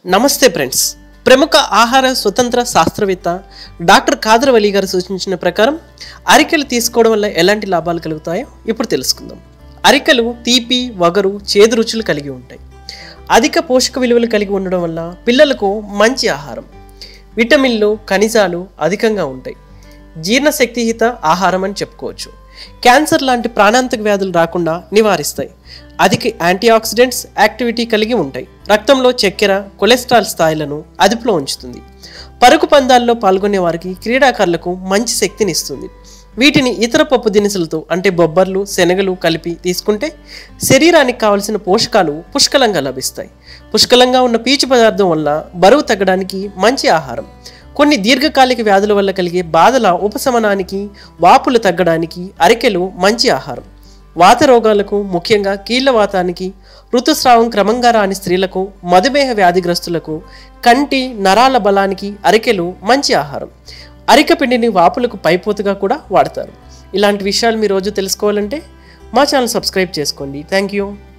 నమస్తే ఫ్రెండ్స్ ప్రముఖ ఆహార స్వతంత్ర శాస్త్రవేత్త డాక్టర్ ఖాదర్ అలీ గారు సూచించిన ప్రకారం అరికెలు తీసుకోవడం వల్ల ఎలాంటి లాభాలు కలుగుతాయో ఇప్పుడు తెలుసుకుందాం అరికెలు తీపి వగరు చేదు రుచులు కలిగి ఉంటాయి అధిక పోషక విలువలు కలిగి ఉండడం వల్ల పిల్లలకు మంచి ఆహారం విటమిన్లు ఖనిజాలు అధికంగా ఉంటాయి జీర్ణశక్తిహిత ఆహారం అని చెప్పుకోవచ్చు క్యాన్సర్ లాంటి ప్రాణాంతక వ్యాధులు రాకుండా నివారిస్తాయి అధిక యాంటీ ఆక్సిడెంట్స్ యాక్టివిటీ కలిగి ఉంటాయి రక్తంలో చక్కెర కొలెస్ట్రాల్ స్థాయిలను అదుపులో ఉంచుతుంది పరుగు పందాల్లో పాల్గొనే వారికి క్రీడాకారులకు మంచి శక్తిని ఇస్తుంది వీటిని ఇతర పప్పు దినుసులతో అంటే బొబ్బర్లు శనగలు కలిపి తీసుకుంటే శరీరానికి కావలసిన పోషకాలు పుష్కలంగా లభిస్తాయి పుష్కలంగా ఉన్న పీచు పదార్థం వల్ల బరువు తగ్గడానికి మంచి ఆహారం కొన్ని దీర్ఘకాలిక వ్యాధుల వల్ల కలిగే బాధల ఉపశమనానికి వాపులు తగ్గడానికి అరికెలు మంచి ఆహారం వాత రోగాలకు ముఖ్యంగా కీళ్ళ వాతానికి ఋతుస్రావం క్రమంగా రాని స్త్రీలకు మధుమేహ వ్యాధిగ్రస్తులకు కంటి నరాల బలానికి అరికెలు మంచి ఆహారం అరిక పిండిని వాపులకు పైపోతుగా కూడా వాడతారు ఇలాంటి విషయాలు మీ రోజు తెలుసుకోవాలంటే మా ఛానల్ సబ్స్క్రైబ్ చేసుకోండి థ్యాంక్ యూ